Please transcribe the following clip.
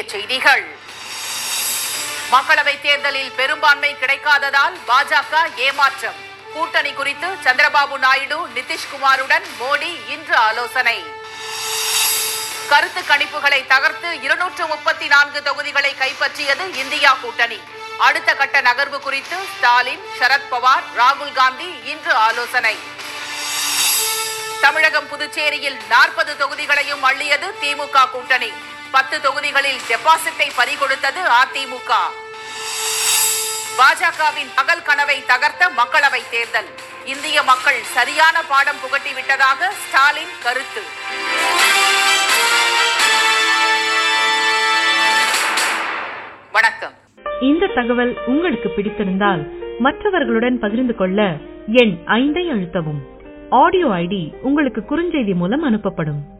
செய்திகள் மக்களவைத் தேர்தலில் பெரும்பான்மை கிடைக்காததால் பாஜக ஏமாற்றம் கூட்டணி குறித்து சந்திரபாபு நாயுடு நிதிஷ்குமாருடன் மோடி இன்று ஆலோசனை கருத்து கணிப்புகளை தகர்த்து இருநூற்று முப்பத்தி நான்கு தொகுதிகளை கைப்பற்றியது இந்தியா கூட்டணி அடுத்த கட்ட நகர்வு குறித்து ஸ்டாலின் சரத்பவார் ராகுல் காந்தி இன்று ஆலோசனை தமிழகம் புதுச்சேரியில் நாற்பது தொகுதிகளையும் அள்ளியது திமுக கூட்டணி பத்து தொகுதிகளில் டெபாசிட்டை பறிகொடுத்தது அதிமுக பாஜகவின் பகல் கனவை தகர்த்த மக்களவை தேர்தல் இந்திய மக்கள் சரியான பாடம் புகட்டிவிட்டதாக ஸ்டாலின் கருத்து வணக்கம் இந்த தகவல் உங்களுக்கு பிடித்திருந்தால் மற்றவர்களுடன் பகிர்ந்து கொள்ள எண் ஐந்தை அழுத்தவும் ஆடியோ ஐடி உங்களுக்கு குறுஞ்செய்தி மூலம் அனுப்பப்படும்